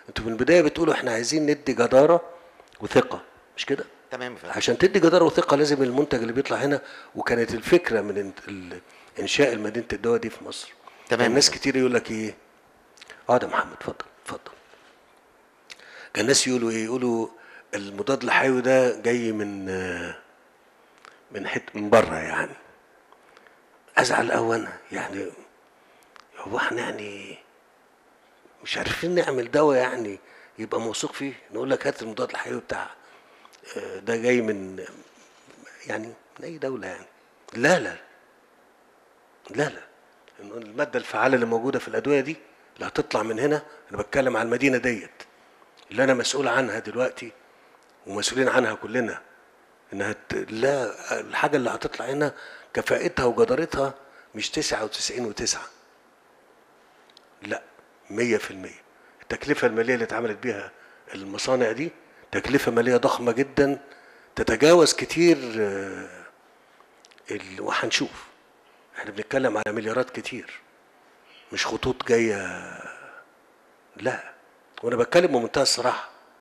انتوا من البدايه بتقولوا احنا عايزين ندي جداره وثقه مش كده تمام يا فندم عشان تدي جداره وثقه لازم المنتج اللي بيطلع هنا وكانت الفكره من انت- ال- انشاء مدينه الدواء دي في مصر تمام. كان ناس كتير يقول لك ايه اه ده محمد اتفضل اتفضل كان الناس يقولوا ايه يقولوا المضاد الحيوي ده جاي من آه، من حت من بره يعني ازعل قوي انا يعني هو احنا يعني مش عارفين نعمل دواء يعني يبقى موثوق فيه نقول لك هات المضاد الحيوي بتاع آه، ده جاي من يعني من اي دوله يعني لا لا لا لا إنه الماده الفعاله اللي موجوده في الادويه دي اللي هتطلع من هنا انا بتكلم على المدينه ديت اللي انا مسؤول عنها دلوقتي ومسؤولين عنها كلنا انها ت... لا الحاجه اللي هتطلع هنا كفاءتها وجدارتها مش 99 وتسعة لا 100% التكلفه الماليه اللي اتعملت بيها المصانع دي تكلفه ماليه ضخمه جدا تتجاوز كتير آه، ال... وهنشوف احنا بنتكلم على مليارات كتير مش خطوط جايه لا وانا بتكلم بمنتهى الصراحه